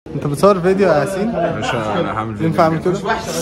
انت بتصور فيديو يا ياسين مش انا هعمل فيديو ينفع اعمل كده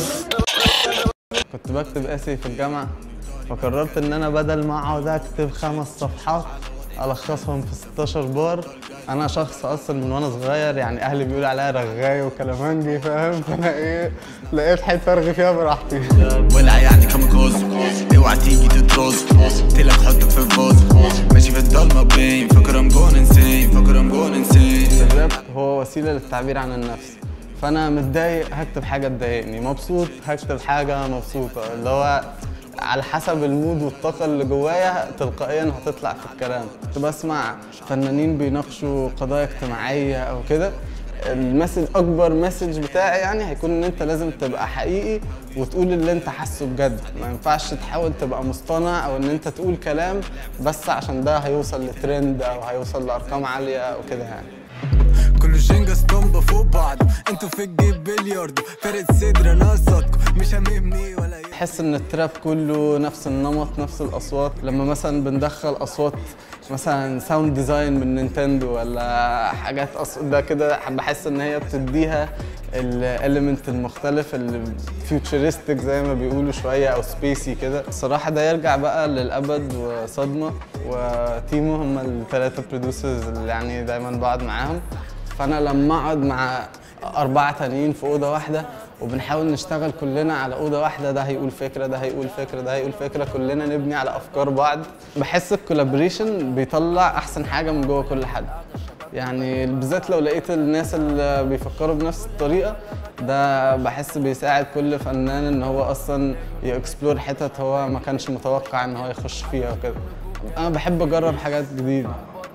كنت بكتب اسي في الجامعه فقررت ان انا بدل ما اقعد اكتب خمس صفحات الخصهم في 16 بار انا شخص اصلا من وانا صغير يعني اهلي بيقولوا عليا رغاي وكلامنجي فاهم فانا ايه لقيت حته ارغي فيها براحتي ولع يعني كاميكوز اوعى تيجي تتروز قلتلك حطك في الفوز ماشي في الضلمة بين فاكر ام جون انسين فاكر ام جون انسين الراب هو وسيله للتعبير عن النفس فانا متضايق هكتب حاجه تضايقني مبسوط هكتب حاجه مبسوطه اللي هو على حسب المود والطاقه اللي جوايا تلقائيا هتطلع في الكلام كنت بسمع فنانين بيناقشوا قضايا اجتماعيه او كده المسج اكبر مسج بتاعي يعني هيكون ان انت لازم تبقى حقيقي وتقول اللي انت حاسه بجد ما ينفعش تحاول تبقى مصطنع او ان انت تقول كلام بس عشان ده هيوصل لترند او هيوصل لارقام عاليه او كده يعني كله جنجا اسطمبة فوق بعض انتوا في الجيب بلياردو فارد صدر انا قصادكوا مش هاممني ولا يوم تحس ان التراب كله نفس النمط نفس الاصوات لما مثلا بندخل اصوات مثلا ساوند ديزاين من نينتندو ولا حاجات أص... ده كده بحس ان هي بتديها الاليمنت المختلف اللي فيوتشرستك زي ما بيقولوا شويه او سبيسي كده الصراحه ده يرجع بقى للابد وصدمه وتيمو هم الثلاثه بروديوسرز اللي يعني دايما بقعد معاهم فانا لما اقعد مع أربعة تانيين في أوضة واحدة وبنحاول نشتغل كلنا على أوضة واحدة ده هيقول فكرة ده هيقول فكرة ده هيقول فكرة كلنا نبني على أفكار بعض بحس الكولابريشن بيطلع أحسن حاجة من جوه كل حد يعني بالذات لو لقيت الناس اللي بيفكروا بنفس الطريقة ده بحس بيساعد كل فنان ان هو اصلا يكسبلور حتت هو ما كانش متوقع ان هو يخش فيها وكده انا بحب اجرب حاجات جديدة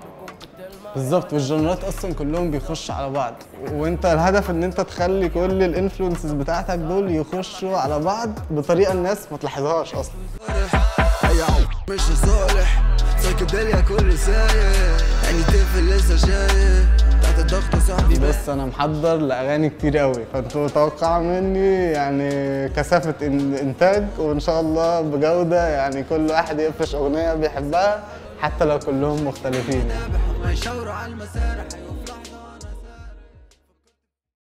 بالظبط والجنرات اصلا كلهم بيخشوا على بعض وانت الهدف ان انت تخلي كل الانفلونسز بتاعتك دول يخشوا على بعض بطريقه الناس ما تلاحظهاش اصلا مش صالح سايكيديليا كله سايق يعني طفل لسه شايق تحت الضغط صاحبي بس انا محضر لاغاني كتير قوي فانتوا متوقعوا مني يعني كثافه إن- انتاج وان شاء الله بجوده يعني كل واحد يقفش اغنيه بيحبها حتى لو كلهم مختلفين يعني. هيشاوروا على المسارح